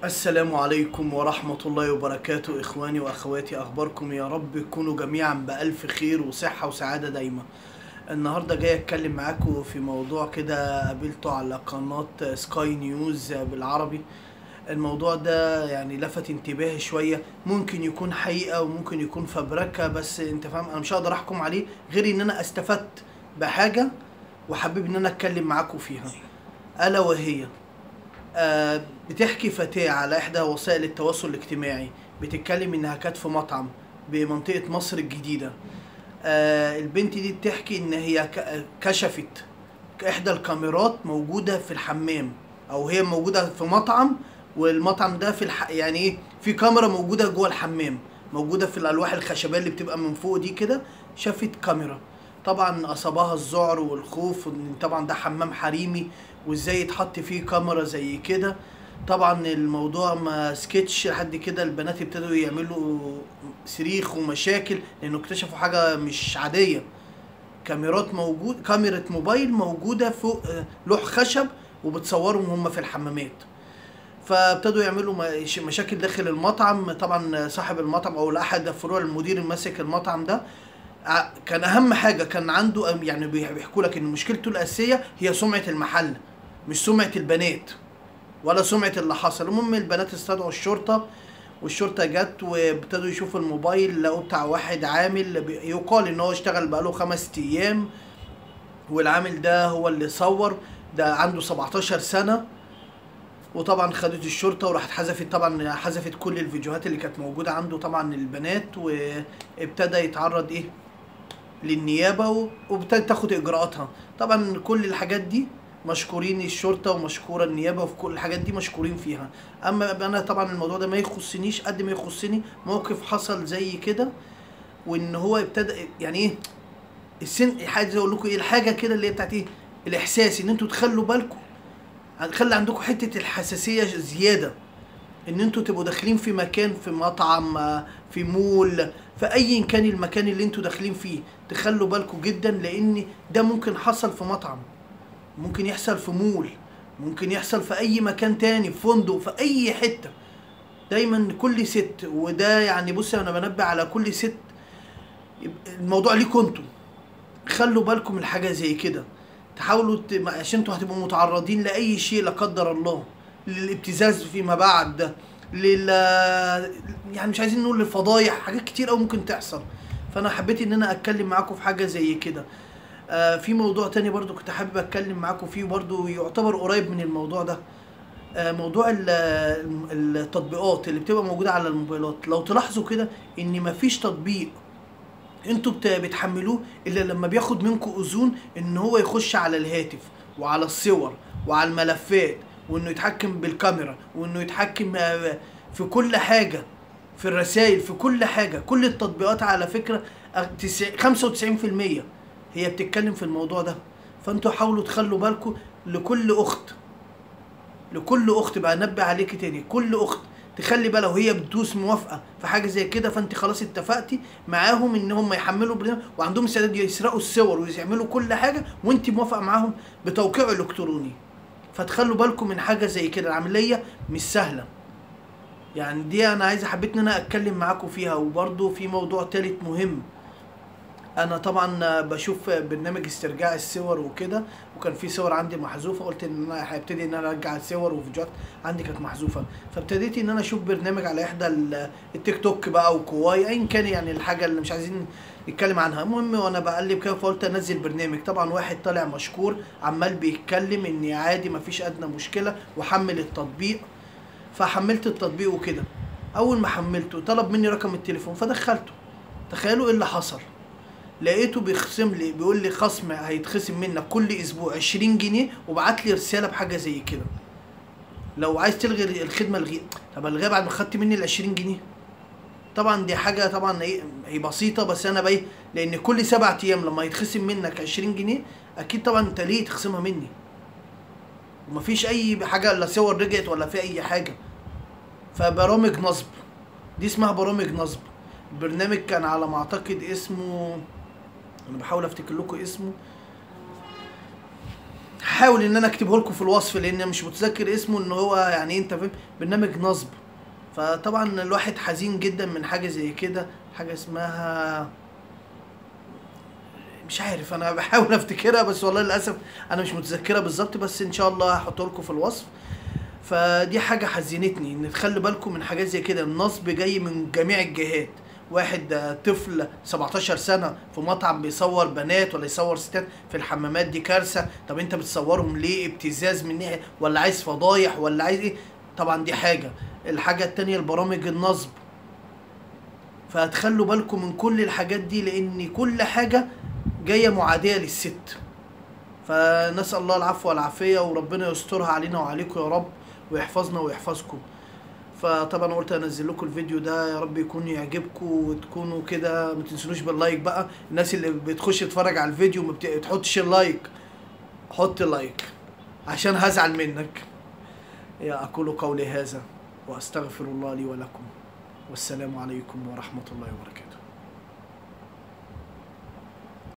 السلام عليكم ورحمة الله وبركاته إخواني وأخواتي أخباركم يا رب تكونوا جميعا بألف خير وصحة وسعادة دايما النهاردة جاي أتكلم معاكم في موضوع كده قابلته على قناة سكاي نيوز بالعربي الموضوع ده يعني لفت انتباهي شوية ممكن يكون حقيقة وممكن يكون فبركة بس انت فاهم انا مش هقدر احكم عليه غير ان انا استفدت بحاجة وحابب ان انا اتكلم معاكم فيها الا وهي آه، بتحكي فتاة على إحدى وسائل التواصل الاجتماعي بتتكلم إنها كانت في مطعم بمنطقة مصر الجديدة آه، البنت دي بتحكي إن هي ك- كشفت إحدى الكاميرات موجودة في الحمام أو هي موجودة في مطعم والمطعم ده في الح... يعني إيه في كاميرا موجودة جوه الحمام موجودة في الألواح الخشبية اللي بتبقى من فوق دي كده شافت كاميرا طبعا أصابها الذعر والخوف إن طبعا ده حمام حريمي وازاي يتحط فيه كاميرا زي كده طبعا الموضوع ما سكتش لحد كده البنات ابتدوا يعملوا صريخ ومشاكل لانه اكتشفوا حاجه مش عاديه كاميرات موجود كاميرا موبايل موجوده فوق آه، لوح خشب وبتصورهم هم في الحمامات فابتدوا يعملوا مش- مشاكل داخل المطعم طبعا صاحب المطعم او احد فروع المدير اللي ماسك المطعم ده ع- كان اهم حاجه كان عنده أم- يعني بيح- بيحكوا لك ان مشكلته الاساسيه هي سمعه المحل مش سمعه البنات ولا سمعه اللي حصل المهم البنات استدعوا الشرطه والشرطه جت وابتدوا يشوفوا الموبايل لقوا بتاع واحد عامل بي- يقال ان هو اشتغل بقاله خمس ايام والعامل ده هو اللي صور ده عنده 17 سنه وطبعا خدت الشرطه وراحت حذفت طبعا حذفت كل الفيديوهات اللي كانت موجوده عنده طبعا البنات وابتدى يتعرض ايه للنيابه و- وابتدت تاخد اجراءاتها طبعا كل الحاجات دي مشكورين الشرطه ومشكوره النيابه وفي كل الحاجات دي مشكورين فيها اما انا طبعا الموضوع ده ما يخصنيش قد ما يخصني موقف حصل زي كده وان هو ابتدى يعني ايه السن حاجه زي اقول لكم ايه الحاجه كده اللي هي بتاعت ايه الاحساس ان انتوا تخلوا بالكم خلي عندكم حته الحساسيه زياده ان انتوا تبقوا داخلين في مكان في مطعم آه، في مول في اي كان المكان اللي انتوا داخلين فيه تخلوا بالكم جدا لان ده ممكن حصل في مطعم ممكن يحصل في مول ممكن يحصل في اي مكان تاني في فندق في اي حته دايما كل ست وده يعني بص انا بنبه على كل ست يبقى الموضوع ليكوا انتوا خلوا بالكم من حاجه زي كده تحاولوا ت... ما- عشان انتوا هتبقوا متعرضين لاي شيء لا قدر الله للابتزاز فيما بعد ده لل يعني مش عايزين نقول للفضايح حاجات كتير قوي ممكن تحصل فانا حبيت ان انا اتكلم معاكم في حاجه زي كده آه في موضوع تاني برضو كنت حابب اتكلم معاكم فيه برضو يعتبر قريب من الموضوع ده آه موضوع ال- ال- التطبيقات اللي بتبقى موجوده على الموبايلات لو تلاحظوا كده ان مفيش تطبيق انتوا بت- بتحملوه الا لما بياخد منكم اذون ان هو يخش على الهاتف وعلى الصور وعلى الملفات وانه يتحكم بالكاميرا وانه يتحكم آه، في كل حاجه في الرسائل في كل حاجه كل التطبيقات على فكره آه، تسع- 95% هي بتتكلم في الموضوع ده فانتوا حاولوا تخلوا بالكم لكل اخت لكل اخت بقى انبه عليكي تاني كل اخت تخلي بالها وهي بتدوس موافقه في حاجه زي كده فانت خلاص اتفقتي معاهم ان هم يحملوا برنامج وعندهم استعداد يسرقوا الصور ويعملوا كل حاجه وانت موافقه معاهم بتوقيع الكتروني فتخلوا بالكم من حاجه زي كده العمليه مش سهله يعني دي انا عايز حبيت ان انا اتكلم معاكم فيها وبرضه في موضوع تالت مهم انا طبعا بشوف برنامج استرجاع الصور وكده وكان في صور عندي محذوفه قلت ان انا هبتدي ان انا ارجع الصور وفيديوهات عندي كانت محذوفه فابتديت ان انا اشوف برنامج على احدى ال- التيك توك بقى وكواي ايا كان يعني الحاجه اللي مش عايزين نتكلم عنها المهم وانا بقلب كده فقلت انزل برنامج طبعا واحد طالع مشكور عمال بيتكلم ان عادي مفيش ادنى مشكله وحمل التطبيق فحملت التطبيق وكده اول ما حملته طلب مني رقم التليفون فدخلته تخيلوا ايه اللي حصل لقيته بيخصم لي بيقول لي خصم هيتخصم منك كل اسبوع 20 جنيه وبعت لي رساله بحاجه زي كده لو عايز تلغي الخدمه الغي طب الغيها بعد ما خدت مني ال 20 جنيه طبعا دي حاجه طبعا ايه هي بسيطه بس انا بايه لان كل سبعة ايام لما يتخصم منك 20 جنيه اكيد طبعا انت ليه تخصمها مني ومفيش اي حاجه لا صور رجعت ولا في اي حاجه فبرامج نصب دي اسمها برامج نصب البرنامج كان على ما اعتقد اسمه انا بحاول افتكر لكم اسمه هحاول ان انا اكتبه لكم في الوصف لان أنا مش متذكر اسمه ان هو يعني انت فاهم برنامج نصب فطبعا الواحد حزين جدا من حاجه زي كده حاجه اسمها مش عارف انا بحاول افتكرها بس والله للاسف انا مش متذكرها بالظبط بس ان شاء الله هحطه لكم في الوصف فدي حاجه حزنتني ان تخلي بالكم من حاجات زي كده النصب جاي من جميع الجهات واحد آه، طفل 17 سنه في مطعم بيصور بنات ولا يصور ستات في الحمامات دي كارثه طب انت بتصورهم ليه ابتزاز من ناحيه ولا عايز فضايح ولا عايز ايه طبعا دي حاجه الحاجه التانية البرامج النصب فهتخلوا بالكم من كل الحاجات دي لان كل حاجه جايه معاديه للست فنسال الله العفو والعافيه وربنا يسترها علينا وعليكم يا رب ويحفظنا ويحفظكم فطبعا قلت انزل لكم الفيديو ده يا رب يكون يعجبكم وتكونوا كده ما تنسونوش باللايك بقى الناس اللي بتخش تتفرج على الفيديو ما بتحطش اللايك حط لايك عشان هزعل منك يا اقول قولي هذا واستغفر الله لي ولكم والسلام عليكم ورحمه الله وبركاته